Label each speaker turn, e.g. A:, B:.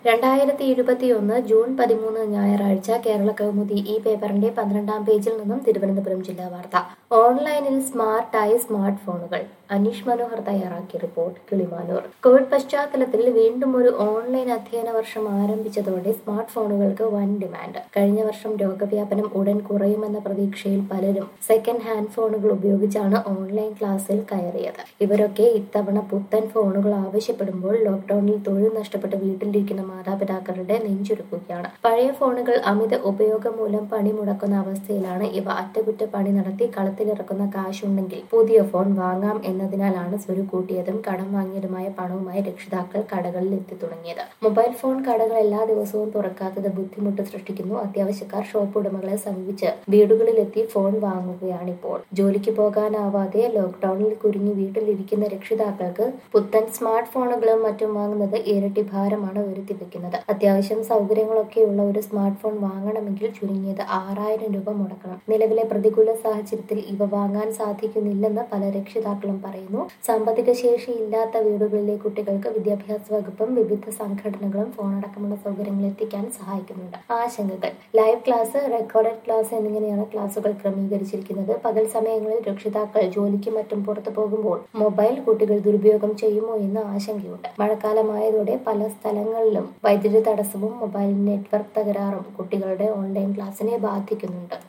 A: രണ്ടായിരത്തി ഇരുപത്തിയൊന്ന് ജൂൺ പതിമൂന്ന് ഞായറാഴ്ച കേരള കൗമുദി ഈ പേപ്പറിന്റെ പന്ത്രണ്ടാം പേജിൽ നിന്നും തിരുവനന്തപുരം ജില്ലാ വാർത്ത ഓൺലൈനിൽ സ്മാർട്ടായി സ്മാർട്ട് ഫോണുകൾ അനീഷ് മനോഹർ തയ്യാറാക്കിയ റിപ്പോർട്ട് കിളിമാനൂർ കോവിഡ് പശ്ചാത്തലത്തിൽ വീണ്ടും ഒരു ഓൺലൈൻ അധ്യയന വർഷം ആരംഭിച്ചതോടെ സ്മാർട്ട് ഫോണുകൾക്ക് വൻ ഡിമാൻഡ് കഴിഞ്ഞ വർഷം രോഗവ്യാപനം ഉടൻ കുറയുമെന്ന പ്രതീക്ഷയിൽ പലരും സെക്കൻഡ് ഹാൻഡ് ഫോണുകൾ ഉപയോഗിച്ചാണ് ഓൺലൈൻ ക്ലാസ്സിൽ കയറിയത് ഇവരൊക്കെ ഇത്തവണ പുത്തൻ ഫോണുകൾ ആവശ്യപ്പെടുമ്പോൾ ലോക്ഡൌണിൽ തൊഴിൽ നഷ്ടപ്പെട്ട് വീട്ടിലിരിക്കുന്ന മാതാപിതാക്കളുടെ നെഞ്ചുരുക്കുകയാണ് പഴയ ഫോണുകൾ അമിത ഉപയോഗം മൂലം പണി മുടക്കുന്ന അവസ്ഥയിലാണ് ഇവ അറ്റകുറ്റപ്പണി നടത്തി കളത്തിലിറക്കുന്ന കാശുണ്ടെങ്കിൽ പുതിയ ഫോൺ വാങ്ങാം എന്നതിനാലാണ് സ്വരുക്കൂട്ടിയതും കടം വാങ്ങിയതുമായ പണവുമായി രക്ഷിതാക്കൾ കടകളിൽ എത്തി തുടങ്ങിയത് മൊബൈൽ ഫോൺ കടകൾ എല്ലാ ദിവസവും തുറക്കാത്തത് ബുദ്ധിമുട്ട് സൃഷ്ടിക്കുന്നു അത്യാവശ്യക്കാർ ഷോപ്പ് ഉടമകളെ സമീപിച്ച് വീടുകളിലെത്തി ഫോൺ വാങ്ങുകയാണിപ്പോൾ ജോലിക്ക് പോകാനാവാതെ ലോക്ഡൌണിൽ കുരുങ്ങി വീട്ടിലിരിക്കുന്ന രക്ഷിതാക്കൾക്ക് പുത്തൻ സ്മാർട്ട് ഫോണുകളും മറ്റും വാങ്ങുന്നത് ഇരട്ടി ഭാരമാണ് വരുത്തി വെക്കുന്നത് അത്യാവശ്യം സൗകര്യങ്ങളൊക്കെയുള്ള ഒരു സ്മാർട്ട് ഫോൺ വാങ്ങണമെങ്കിൽ ചുരുങ്ങിയത് ആറായിരം രൂപ മുടക്കണം നിലവിലെ പ്രതികൂല സാഹചര്യത്തിൽ ഇവ വാങ്ങാൻ സാധിക്കുന്നില്ലെന്ന് പല രക്ഷിതാക്കളും പറയുന്നു സാമ്പത്തിക ശേഷി ഇല്ലാത്ത വീടുകളിലെ കുട്ടികൾക്ക് വിദ്യാഭ്യാസ വകുപ്പും വിവിധ സംഘടനകളും ഫോണടക്കമുള്ള സൗകര്യങ്ങൾ എത്തിക്കാൻ സഹായിക്കുന്നുണ്ട് ആശങ്കകൾ ലൈവ് ക്ലാസ് റെക്കോർഡഡ് ക്ലാസ് എന്നിങ്ങനെയാണ് ക്ലാസുകൾ ക്രമീകരിച്ചിരിക്കുന്നത് പകൽ സമയങ്ങളിൽ രക്ഷിതാക്കൾ ജോലിക്കും മറ്റും പുറത്തു പോകുമ്പോൾ മൊബൈൽ കുട്ടികൾ ദുരുപയോഗം ചെയ്യുമോ എന്ന് ആശങ്കയുണ്ട് മഴക്കാലമായതോടെ പല സ്ഥലങ്ങളിലും വൈദ്യുതി തടസ്സവും മൊബൈൽ നെറ്റ്വർക്ക് തകരാറും കുട്ടികളുടെ ഓൺലൈൻ ക്ലാസ്സിനെ ബാധിക്കുന്നുണ്ട്